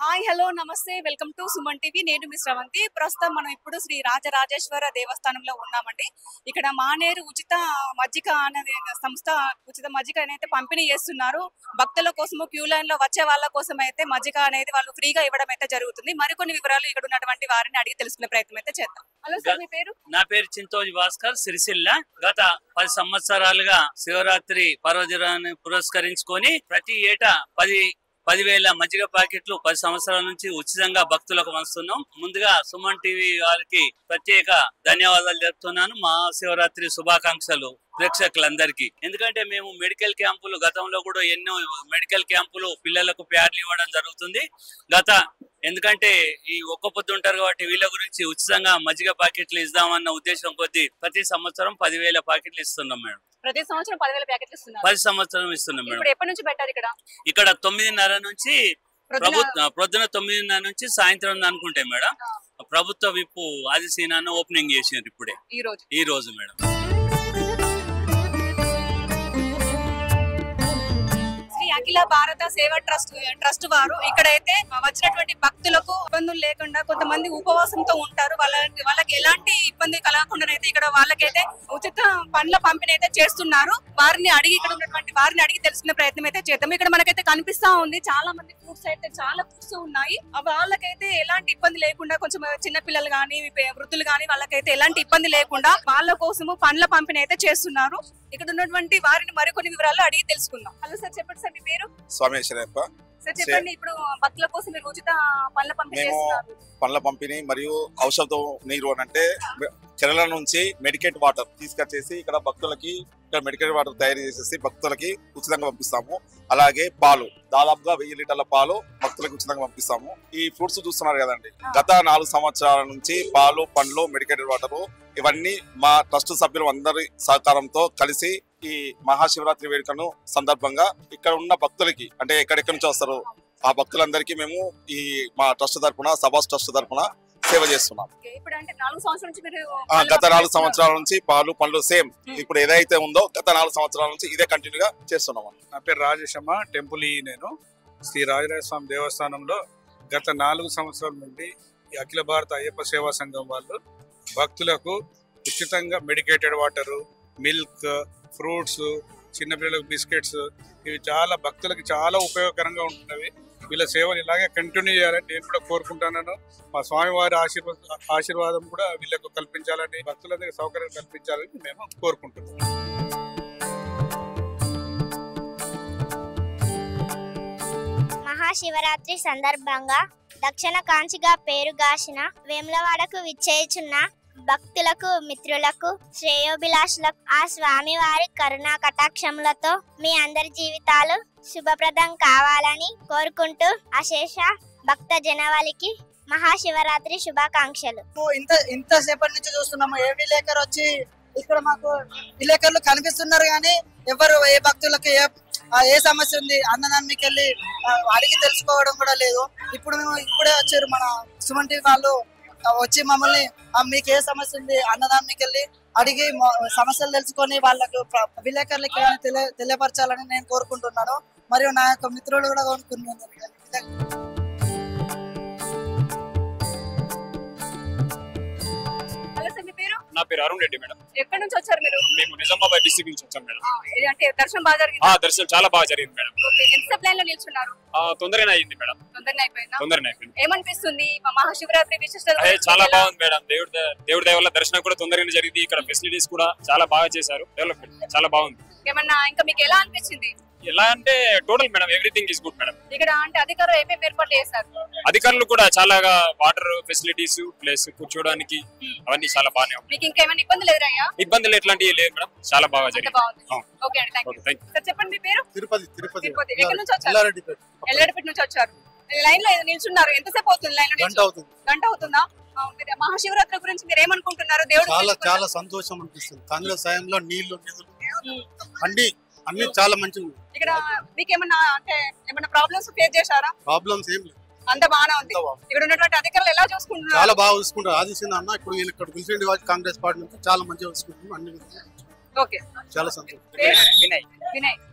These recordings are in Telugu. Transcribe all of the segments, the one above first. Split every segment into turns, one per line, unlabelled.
హాయ్ హలో నమస్తే వెల్కమ్ టు సుమన్ టీవీ నేను మీ శ్రవంతి ప్రస్తుతం మనం ఇప్పుడు శ్రీ రాజరాజేశ్వర దేవస్థానంలో ఉన్నామండి ఇక్కడ మానేరు ఉచిత మజ్జిగ అనే సంస్థ ఉచిత మజ్జిగ అనేది పంపిణీ చేస్తున్నారు భక్తుల కోసము క్యూ లైన్ లో వచ్చే వాళ్ళ కోసం అయితే మజ్జిగ అనేది వాళ్ళు ఫ్రీగా ఇవ్వడం అయితే జరుగుతుంది మరికొన్ని వివరాలు ఇక్కడ ఉన్నటువంటి వారిని అడిగి తెలుసుకునే ప్రయత్నం అయితే చేద్దాం హలో సార్ మీ పేరు
నా పేరు చింతోజి భాస్కర్ సిరిసిల్ల గత పది సంవత్సరాలుగా శివరాత్రి పర్వదినాన్ని పురస్కరించుకొని ప్రతి ఏటా పది పదివేల మజ్జిగ ప్యాకెట్లు పది సంవత్సరాల నుంచి ఉచితంగా భక్తులకు పంచుతున్నాం ముందుగా సుమన్ టీవీ వారికి ప్రత్యేక ధన్యవాదాలు చెప్తున్నాను మహాశివరాత్రి శుభాకాంక్షలు ప్రేక్షకులందరికీ ఎందుకంటే మేము మెడికల్ క్యాంపులు గతంలో కూడా ఎన్నో మెడికల్ క్యాంపులు పిల్లలకు ప్యాడ్లు ఇవ్వడం జరుగుతుంది గత ఎందుకంటే ఈ ఒక్క పొద్దు ఉంటారు కాబట్టి వీళ్ళ గురించి ఉచితంగా మజ్జిగ ప్యాకెట్లు ఇద్దామన్న ఉద్దేశం కొద్దీ ప్రతి సంవత్సరం పదివేల ప్యాకెట్లు ఇస్తున్నాం మేడం
ప్రతి సంవత్సరం పదివేల ప్యాకెట్లు ఇస్తున్నారు
పది సంవత్సరం ఇస్తున్నాం మేడం
ఇప్పుడు ఎప్పటి నుంచి పెట్టారు ఇక్కడ
ఇక్కడ తొమ్మిదిన్నర నుంచి
ప్రొద్దున-
ప్రభుత్వ ప్రొద్దున తొమ్మిదిన్నర నుంచి సాయంత్రం అనుకుంటే మేడం ప్రభుత్వ విప్పు ఆదిశీనాన్ని ఓపెనింగ్ చేసినారు ఇప్పుడే
ఈ రోజు
ఈ రోజు మేడం
శ్రీ అఖిల భారత సేవ ట్రస్ట్ ట్రస్ట్ వారు ఇక్కడైతే వచ్చినటువంటి భక్తులకు ఇబ్బందులు లేకుండా కొంతమంది ఉపవాసంతో ఉంటారు వాళ్ళ వాళ్ళకి ఎలాంటి ఇబ్బంది కలగకుండానైతే ఇక్కడ వాళ్ళకైతే ఉచిత పండ్ల పంపిణీ అయితే చేస్తున్నారు వారిని అడిగి ఇక్కడ ఉన్నటువంటి వారిని అడిగి తెలుసుకునే ప్రయత్నం అయితే చేద్దాం ఇక్కడ మనకైతే కనిపిస్తా ఉంది చాలా మంది ఫ్రూట్స్ అయితే చాలా ఫ్రూట్స్ ఉన్నాయి ఆ వాళ్ళకైతే ఎలాంటి ఇబ్బంది లేకుండా కొంచెం చిన్న పిల్లలు కానీ వృద్ధులు కానీ వాళ్ళకైతే ఎలాంటి ఇబ్బంది లేకుండా వాళ్ళ కోసము పండ్ల పంపిణీ అయితే చేస్తున్నారు ఇక్కడ ఉన్నటువంటి వారిని మరికొన్ని వివరాలు అడిగి తెలుసుకుందాం హలో సార్ చెప్పండి సార్ మీ పేరు
స్వామేశ్వరప్ప
సార్ చెప్పండి ఇప్పుడు భక్తుల కోసం మీరు ఉచిత పండ్ల పంపిణీ
మేము
చేస్తున్నారు
పండ్ల పంపిణీ మరియు ఔషధం నీరు అని అంటే చెరల నుంచి మెడికేట్ వాటర్ తీసుకొచ్చేసి ఇక్కడ భక్తులకి ఇక్కడ మెడికేట్ వాటర్ తయారు చేసేసి భక్తులకి ఉచితంగా పంపిస్తాము అలాగే పాలు దాదాపుగా వెయ్యి లీటర్ల పాలు భక్తులకు ఉచితంగా పంపిస్తాము ఈ ఫ్రూట్స్ చూస్తున్నారు కదండి గత నాలుగు సంవత్సరాల నుంచి పాలు పండ్లు మెడికేటెడ్ వాటర్ ఇవన్నీ మా ట్రస్ట్ సభ్యులు అందరి సహకారంతో కలిసి ఈ మహాశివరాత్రి వేడుకను సందర్భంగా ఇక్కడ ఉన్న భక్తులకి అంటే ఎక్కడెక్కడి నుంచి వస్తారు ఆ భక్తులందరికీ మేము ఈ మా ట్రస్ట్ తరపున సభాస్ ట్రస్ట్ తరపున సేవ చేస్తున్నాం
ఓకే, ఇప్పుడు అంటే నాలుగు సంవత్సరాల నుంచి మీరు
ఆ,
పండ్ల
గత
పంపిణీ
నాలుగు
చేస్తున్నారు.
సంవత్సరాల నుంచి పాలు పండ్లు సేమ్
Hmm.
ఇప్పుడు ఏదైతే ఉందో గత నాలుగు సంవత్సరాల నుంచి ఇదే కంటిన్యూగా చేస్తున్నాం
నా పేరు రాజేశమ్మ టెంపుల్ ఈ నేను శ్రీ రాజరాజ స్వామి దేవస్థానంలో గత నాలుగు సంవత్సరాల నుండి ఈ అఖిల భారత అయ్యప్ప సేవా సంఘం వాళ్ళు భక్తులకు ఉచితంగా మెడికేటెడ్ వాటరు మిల్క్ ఫ్రూట్స్ చిన్నపిల్లలకు బిస్కెట్స్ ఇవి చాలా భక్తులకి చాలా ఉపయోగకరంగా ఉంటున్నవి వీళ్ళ సేవలు ఇలాగే కంటిన్యూ చేయాలని నేను కూడా కోరుకుంటున్నాను మా స్వామివారి ఆశీర్వాద ఆశీర్వాదం కూడా వీళ్ళకు కల్పించాలని భక్తులందరికీ సౌకర్యం కల్పించాలని మేము కోరుకుంటున్నాం
మహాశివరాత్రి సందర్భంగా దక్షిణ కాంచిగా పేరుగాసిన వేములవాడకు విచ్చేయుచున్న భక్తులకు మిత్రులకు శ్రేయోభిలాషులకు ఆ స్వామివారి కరుణా కటాక్షములతో మీ అందరి జీవితాలు శుభప్రదం కావాలని కోరుకుంటూ అశేష భక్త జనవలికి మహాశివరాత్రి శుభాకాంక్షలు
మాకు ఇంత ఇంతసేపటి నుంచి చూస్తున్నాము ఏ విలేకరు వచ్చి ఇక్కడ మాకు విలేకరులు కనిపిస్తున్నారు కానీ ఎవరు ఏ భక్తులకు ఏ ఆ, ఏ సమస్య ఉంది అన్నదానికి వెళ్ళి ఆ, అడిగి తెలుసుకోవడం కూడా లేదు ఇప్పుడు మేము ఇప్పుడే వచ్చారు మన సుమన్ టీవీ వాళ్ళు ఆ, వచ్చి మమ్మల్ని ఆ, మీకు ఏ సమస్య ఉంది అన్నదానికి వెళ్ళి అడిగి మొ- సమస్యలు తెలుసుకొని వాళ్ళకు ప్ర- విలేకరులకి ఏమైనా తెలియ తెలియపరచాలని నేను కోరుకుంటున్నాను మరియు నా యొక్క మిత్రులు కూడా కోరుకుంటున్నాను
హలో సార్ మీ పేరు
నా పేరు అరుణ్ రెడ్డి మేడం
ఎక్కడి నుంచి వచ్చారు మీరు
మేము నిజామాబాద్ డిస్ట్రిక్ట్ నుంచి వచ్చాం మేడం
ఆ, ఇది అంటే దర్శనం బాగా జరిగింది
ఆ దర్శనం చాలా బాగా జరిగింది మేడం
ఓకే ఎంతసేపు లైన్ లో నిల్చున్నారు
ఆ తొందరగానే అయ్యింది మేడం
తొందరగా అయిపోయిందా
తొందరనే అయిపోయింది
ఏమనిపిస్తుంది మా మహాశివరాత్రి విశిష్టత
అదే
గురించి
చాలా
ఎలా-
బాగుంది మేడం దేవుడి ద- దేవుడి దయ వల్ల దర్శనం కూడా తొందరగానే జరిగింది ఇక్కడ ఫెసిలిటీస్ కూడా చాలా బాగా చేశారు డెవలప్మెంట్ చాలా బాగుంది
ఏమన్నా ఇంకా మీకు ఎలా అనిపించింది
ఎలా అంటే total madam everything is good madam
ఇక్కడ అంటే అధికారులు ఏమేమి ఏర్పాట్లు చేశారు
అధికారులు కూడా చాలా వాటర్ ఫెసిలిటీస్ ప్లస్ కూర్చోడానికి అవన్నీ చాలా బాగానే ఉన్నాయి
మీకు ఇంకేమైనా ఇబ్బందులు ఎదురయ్యా
ఇబ్బందులు ఎట్లాంటివి లేవు మేడం చాలా బాగా
అంత
జరిగింది
బాగుంది
అవును.
ఓకే అండి thank you
okay thank
sir చెప్పండి మీ పేరు
తిరుపతి తిరుపతి
తిరుపతి ఎక్కడి నుంచి వచ్చారు
ఎల్లారెడ్డిపేట
ఎల్లడిపేట నుంచి వచ్చారు లైన్ లో నిల్చున్నారు ఎంతసేపు అవుతుంది లైన్ లో
గంట
నిల్చో-
అవుతుంది
గంట అవుతుందా ఆ, మీరు మహాశివరాత్రి గురించి మీరు ఏమనుకుంటున్నారు దేవుడు
చాలా
గురించి
చాలా సంతోషం అనిపిస్తుంది కాంగ్రెస్ సాయంలో నీళ్లు నిధులు
ఉమ్.
అన్ని అన్ని చాలా మంచిగా ఉంది
ఇక్కడ మీకు ఏమన్నా అంటే ఏమన్నా ప్రాబ్లమ్స్ ఫేస్ చేశారా
ప్రాబ్లమ్స్ ఏం లేదు
అంత బాగానే ఉంది
అంతా బాగుంది.
ఇక్కడ ఉన్నటువంటి అధికారులు ఎలా
చాలా
చూసుకుంటున్నారు
బాగా చూసుకుంటారు ఆదిశీన అన్న ఇప్పుడు వీళ్ళు ఇక్కడ పిలిచిండి వాళ్ళు కాంగ్రెస్ పార్టీ నుంచి చాలా మంచిగా చూసుకుంటున్నాం అన్ని విధాలుగా.
ఓకే
చాలా సంతోషం
పేరు?
వినయ్
వినయ్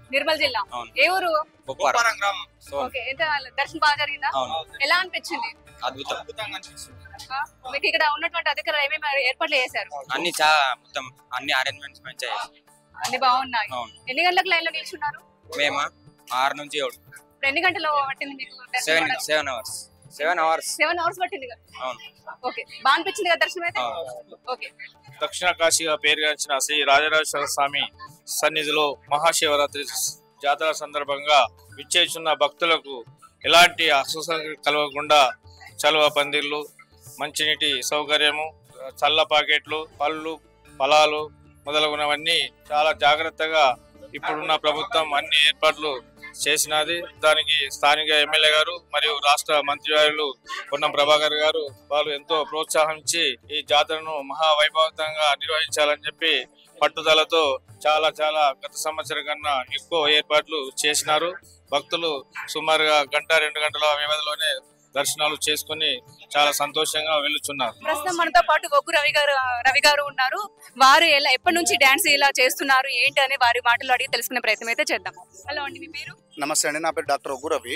నిర్మల్ జిల్లా
అవును.
ఏ ఊరు
బొప్పారం సో
ఓకే ఎంత దర్శనం బాగా జరిగిందా
అవును
ఎలా అనిపించింది
అద్భుతం
ఆ, మీకు ఇక్కడ ఉన్నటువంటి అధికారులు ఏమేమి ఏర్పాట్లు చేశారు
అన్ని చాలా మొత్తం అన్ని అరేంజ్మెంట్స్ మంచిగా చేశారు.
అన్ని బాగున్నాయి
అవును
ఎన్ని గంటలకు లైన్ లో నిల్చున్నారు
మేమా ఆరు నుంచి ఏడు
ఇప్పుడు ఎన్ని గంటలు పట్టింది మీకు
seven seven hours seven hours
seven hours పట్టింది కదా
అవును
ఓకే బాగా అనిపించింది కదా దర్శనం అయితే ఓకే
దక్షిణ కాశీగా పేరుగాంచిన శ్రీ రాజరాజేశ్వర స్వామి సన్నిధిలో మహాశివరాత్రి జాతర సందర్భంగా విచ్చేస్తున్న భక్తులకు ఎలాంటి అస్వస్థత కలగకుండా చలువ పందిర్లు మంచినీటి సౌకర్యము చల్ల పాకెట్లు పళ్ళు ఫలాలు మొదలగునవన్నీ చాలా జాగ్రత్తగా ఇప్పుడున్న ప్రభుత్వం అన్ని ఏర్పాట్లు చేసినది దానికి స్థానిక ఎమ్మెల్యే గారు మరియు రాష్ట్ర మంత్రివర్యులు పొన్నం ప్రభాకర్ గారు వాళ్ళు ఎంతో ప్రోత్సాహించి ఈ జాతరను మహా వైభవంతంగా నిర్వహించాలని చెప్పి పట్టుదలతో చాలా చాలా గత సంవత్సరం కన్నా ఎక్కువ ఏర్పాట్లు చేసినారు భక్తులు సుమారుగా గంట రెండు గంటల వ్యవధిలోనే దర్శనాలు చేసుకుని చాలా సంతోషంగా వెళ్ళుచున్నారు
ప్రస్తుతం మనతో పాటు ఒగ్గు రవి గారు రవి గారు ఉన్నారు వారు ఎలా ఎప్పటి నుంచి డాన్స్ ఇలా చేస్తున్నారు ఏంటి అని వారి మాటలు అడిగి తెలుసుకునే ప్రయత్నం అయితే చేద్దాం హలో అండి మీ పేరు
నమస్తే అండి నా పేరు డాక్టర్ ఒగ్గురవి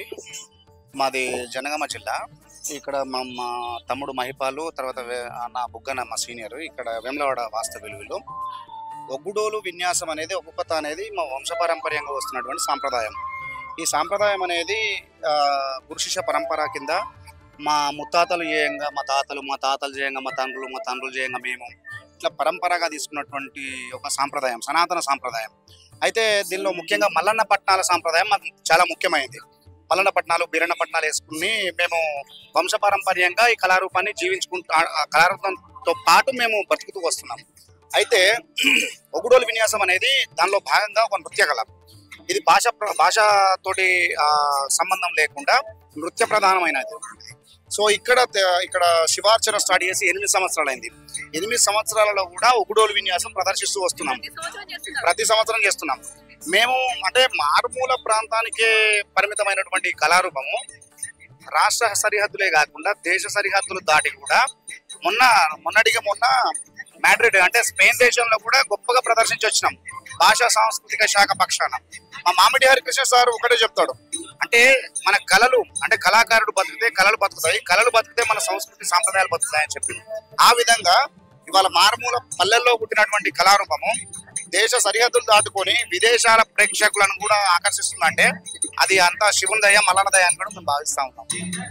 మాది జనగామ జిల్లా ఇక్కడ మా మా తమ్ముడు మహిపాలు తర్వాత వే- నా బుగ్గన మా సీనియర్ ఇక్కడ వేములవాడ వాస్తవ విలువలు ఒగ్గుడోలు విన్యాసం అనేది ఒక్కొక్కత అనేది మా వంశపారంపర్యంగా వస్తున్నటువంటి సాంప్రదాయం ఈ సాంప్రదాయం అనేది ఆ, గురు శిష్య పరంపర కింద మా ముత్తాతలు చేయంగా మా తాతలు మా తాతలు చేయంగా మా తండ్రులు మా తండ్రులు చేయంగా మేము ఇట్లా పరంపరగా తీసుకున్నటువంటి ఒక సాంప్రదాయం సనాతన సాంప్రదాయం అయితే దీనిలో ముఖ్యంగా మల్లన్న పట్నాల సాంప్రదాయం మాకు చాలా ముఖ్యమైనది మల్లన్న పట్నాలు బీరన్న పట్నాలు వేసుకుని మేము వంశపారంపర్యంగా ఈ కళారూపాన్ని జీవించుకుంటూ ఆ- ఆ కళారూపంతో పాటు మేము బతుకుతూ వస్తున్నాం అయితే ఒగుడోలు విన్యాసం అనేది దానిలో భాగంగా ఒక నృత్య కళ ఇది భాష ప్ర- భాషతోటి ఆ, సంబంధం లేకుండా నృత్య ప్రధానమైనది సో ఇక్కడ త- ఇక్కడ శివార్చన స్టార్ట్ చేసి ఎనిమిది సంవత్సరాలైంది ఎనిమిది సంవత్సరాలలో కూడా ఒగుడోలు విన్యాసం ప్రదర్శిస్తూ వస్తున్నాం ప్రతి సంవత్సరం చేస్తున్నాం మేము అంటే మారుమూల ప్రాంతానికే పరిమితమైనటువంటి కళారూపము రాష్ట్ర సరిహద్దులే కాకుండా దేశ సరిహద్దులు దాటి కూడా మొన్న మొన్నటిగా మొన్న మ్యాడ్రిడ్ అంటే స్పెయిన్ దేశంలో కూడా గొప్పగా ప్రదర్శించి వచ్చినాం భాషా సాంస్కృతిక శాఖ పక్షాన మా మామిడి హరికృష్ణ సార్ ఒకటే చెప్తాడు అంటే మన కళలు అంటే కళాకారుడు బతికితే కళలు బతుకుతాయి కళలు బతికితే మన సంస్కృతి సాంప్రదాయాలు బతుకుతాయని చెప్పి ఆ విధంగా ఇవాళ మారుమూల పల్లెల్లో పుట్టినటువంటి కళారూపము దేశ సరిహద్దులు దాటుకొని విదేశాల ప్రేక్షకులను కూడా ఆకర్షిస్తుందంటే అది అంతా శివుని దయ మల్లన దయ అని కూడా మేము భావిస్తా ఉన్నాం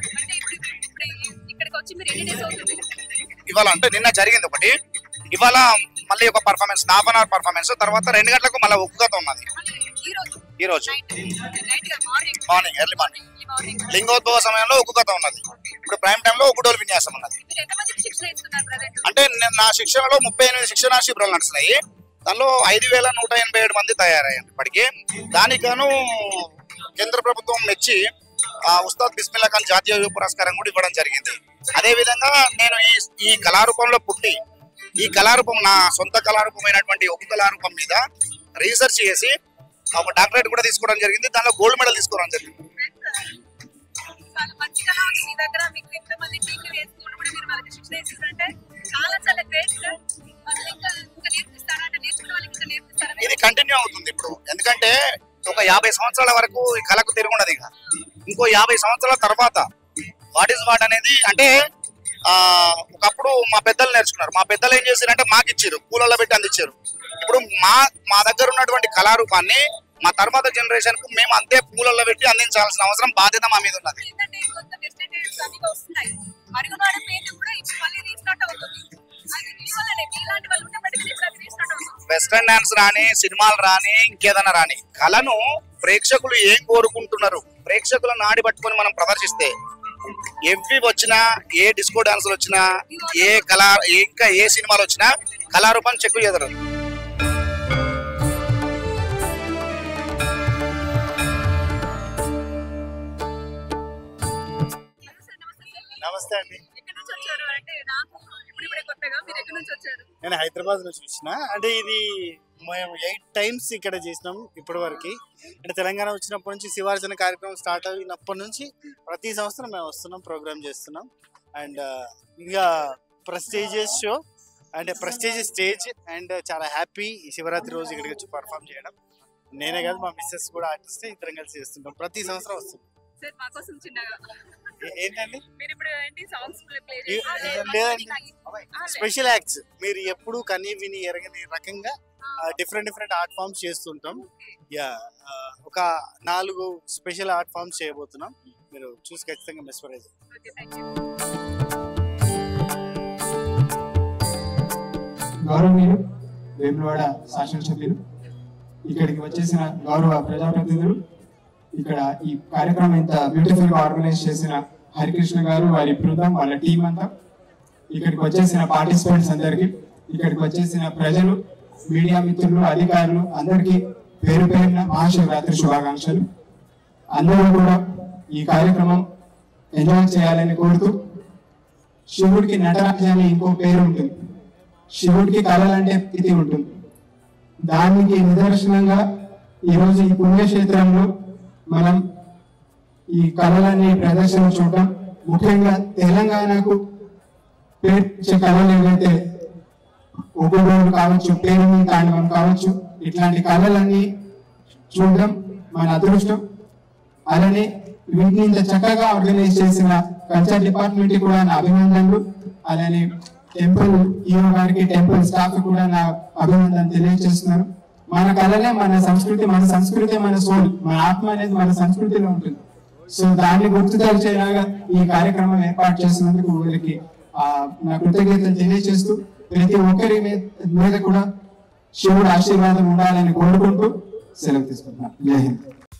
ఇక్కడికి వచ్చి మీరు ఎన్ని డేస్ అవుతుంది
ఇవాళ అంటే నిన్న జరిగింది ఒకటి ఇవాళ మళ్ళీ ఒక performance half an hour performance తర్వాత రెండు గంటలకు మళ్ళీ ఒప్పుకత ఉన్నది
ఈ రోజు
ఈ రోజు
నైట్ గా morning
morning early morning
morning
లింగోద్భవ సమయంలో ఒక్కు కథ ఉన్నది ఇప్పుడు ప్రైమ్ టైంలో ఒక్కడోలు విన్యాసం ఉన్నది
మీరు ఎంతమందికి శిక్షణ ఇస్తున్నారు ప్రజెంట్
అంటే నేను నా శిక్షణలో ముప్పై ఎనిమిది శిక్షణా శిబిరాలు నడుస్తున్నాయి దానిలో ఐదు వేల నూట ఎనభై ఏడు మంది తయారయ్యారు ఇప్పటికి దానికి గాను కేంద్ర ప్రభుత్వం మెచ్చి ఆ ఉస్తాద్ బిస్మిల్లా ఖాన్ జాతీయ యువ పురస్కారం కూడా ఇవ్వడం జరిగింది అదే విధంగా నేను ఈ ఈ కళారూపంలో పుట్టి ఈ కళారూపం నా సొంత కళారూపమైనటువంటి ఒక కళారూపం మీద రీసెర్చ్ చేసి ఒక డాక్టరేట్ కూడా తీసుకోవడం జరిగింది దానిలో గోల్డ్ మెడల్ తీసుకోవడం జరిగింది
చాలా మంచిగా ఉంది మీ దగ్గర మీకు ఇంతమంది టీచర్ వేసుకుంటూ కూడా మీరు వాళ్ళకి శిక్షణ ఇస్తున్నారంటే చాలా చాలా గ్రేట్ సార్ అసలు ఇంకా ఇంకా నేర్పిస్తారా అంటే నేర్చుకున్న వాళ్ళకి ఇంకా నేర్పిస్తారా
ఇది కంటిన్యూ అవుతుంది ఇప్పుడు ఎందుకంటే ఒక యాభై సంవత్సరాల వరకు ఈ కళకు తిరుగుండదు ఇక ఇంకో యాభై సంవత్సరాల తర్వాత వాట్ ఈస్ వాట్ అనేది అంటే ఆ ఒకప్పుడు మా పెద్దలు నేర్చుకున్నారు మా పెద్దలు ఏం చేశారంటే మాకు ఇచ్చారు కూలలో పెట్టి అందించారు ఇప్పుడు మా మా దగ్గర ఉన్నటువంటి కళారూపాన్ని మా తర్వాత జనరేషన్ కు మేము అంతే పూలలో పెట్టి అందించాల్సిన అవసరం బాధ్యత మా మీద ఉన్నది
ఏంటంటే కొత్త వెస్టర్న్ డాన్స్ అన్ని వస్తున్నాయి మరుగునాడ పేరు కూడా ఇప్పుడు మళ్ళీ రీస్టార్ట్ అవుతుంది అది మీ వల్లనే మీలాంటి వాళ్ళు ఉన్నప్పటికీ ఇప్పుడు అది రీస్టార్ట్ అవుతుంది
వెస్ట్రన్ డాన్స్ రాని సినిమాలు రాని ఇంకేదైనా రాని కళను ప్రేక్షకులు ఏం కోరుకుంటున్నారు ప్రేక్షకుల నాడి పట్టుకొని మనం ప్రదర్శిస్తే ఎవి వచ్చినా ఏ డిస్కో డాన్సులు వచ్చినా ఏ కళా ఇంకా ఏ సినిమాలు వచ్చినా కళారూపం చెక్కు చెదరు
నమస్తే అండి
ఎక్కడి నుంచి వచ్చారు అంటే నాకు ఇప్పుడు ఇప్పుడే కొత్తగా మీరు ఎక్కడి నుంచి వచ్చారు
నేను హైదరాబాద్ నుంచి వచ్చిన అంటే ఇది మేము ఎయిట్ టైమ్స్ ఇక్కడ చేసినాం ఇప్పటి వరకు అంటే తెలంగాణ వచ్చినప్పటి నుంచి శివార్జన కార్యక్రమం స్టార్ట్ అయినప్పటి నుంచి ప్రతి సంవత్సరం మేము వస్తున్నాం ప్రోగ్రామ్ చేస్తున్నాం అండ్ ఇంకా ప్రెస్టేజియస్ షో అంటే ప్రెస్టేజియస్ స్టేజ్ అండ్ చాలా హ్యాపీ ఈ శివరాత్రి రోజు ఇక్కడికి వచ్చి పర్ఫామ్ చేయడం నేనే కాదు మా మిస్సెస్ కూడా ఆర్టిస్ట్ ఇద్దరం కలిసి చేస్తుంటాం ప్రతి సంవత్సరం వస్తుంది
సార్ మా కోసం చిన్నగా
ఏ- ఏంటండి
మీరు ఇప్పుడు ఏంటి సాంగ్స్ ప్లే
ఏ- లేదండి స్పెషల్ యాక్ట్స్ మీరు ఎప్పుడు కని విని ఎరగని రకంగా డిఫరెంట్ డిఫరెంట్ ఆర్ట్ ఫామ్స్ చేస్తుంటాం యా ఒక నాలుగు స్పెషల్ ఆర్ట్ ఫామ్స్ చేయబోతున్నాం మీరు చూసి ఖచ్చితంగా మెస్మరైజ్
గౌరవనీయులు వేములవాడ శాసనసభ్యులు ఇక్కడికి వచ్చేసిన గౌరవ ప్రజాప్రతినిధులు ఇక్కడ ఈ కార్యక్రమం ఇంత బ్యూటిఫుల్ గా ఆర్గనైజ్ చేసిన హరికృష్ణ గారు వారి బృందం వాళ్ళ టీం అంతా ఇక్కడికి వచ్చేసిన పార్టిసిపెంట్స్ అందరికి ఇక్కడికి వచ్చేసిన ప్రజలు మీడియా మిత్రులు అధికారులు అందరికీ పేరు పేరున మహాశివరాత్రి శుభాకాంక్షలు అందరూ కూడా ఈ కార్యక్రమం ఎంజాయ్ చేయాలని కోరుతూ శివుడికి నటరాజ అని ఇంకో పేరు ఉంటుంది శివుడికి కళలంటే ప్రీతి ఉంటుంది దానికి నిదర్శనంగా ఈరోజు ఈ పుణ్యక్షేత్రంలో మనం ఈ కళలన్నీ ప్రదర్శన చూడటం ముఖ్యంగా తెలంగాణకు పేరు ఇచ్చే కళలు ఏవైతే ఒగ్గుడోలు కావచ్చు పేరుని తాండవం కావచ్చు ఇట్లాంటి కళలన్నీ చూడడం మన అదృష్టం అలానే వీటిని ఇంత చక్కగా ఆర్గనైజ్ చేసిన కల్చర్ డిపార్ట్మెంట్ కూడా నా అభినందనలు అలానే టెంపుల్ ఈఓ గారికి టెంపుల్ స్టాఫ్ కూడా నా అభినందన తెలియజేస్తున్నాను మన కళలే మన సంస్కృతి మన సంస్కృతి మన సోల్ మన ఆత్మ అనేది మన సంస్కృతిలో ఉంటుంది సో దాన్ని గుర్తు తెలిసేలాగా ఈ కార్యక్రమం ఏర్పాటు చేసినందుకు వీరికి ఆ, నా కృతజ్ఞతలు తెలియజేస్తూ ప్రతి ఒక్కరి మీద- మీద కూడా శివుడు ఆశీర్వాదం ఉండాలని కోరుకుంటూ సెలవు తీసుకుంటున్నాను జై హింద్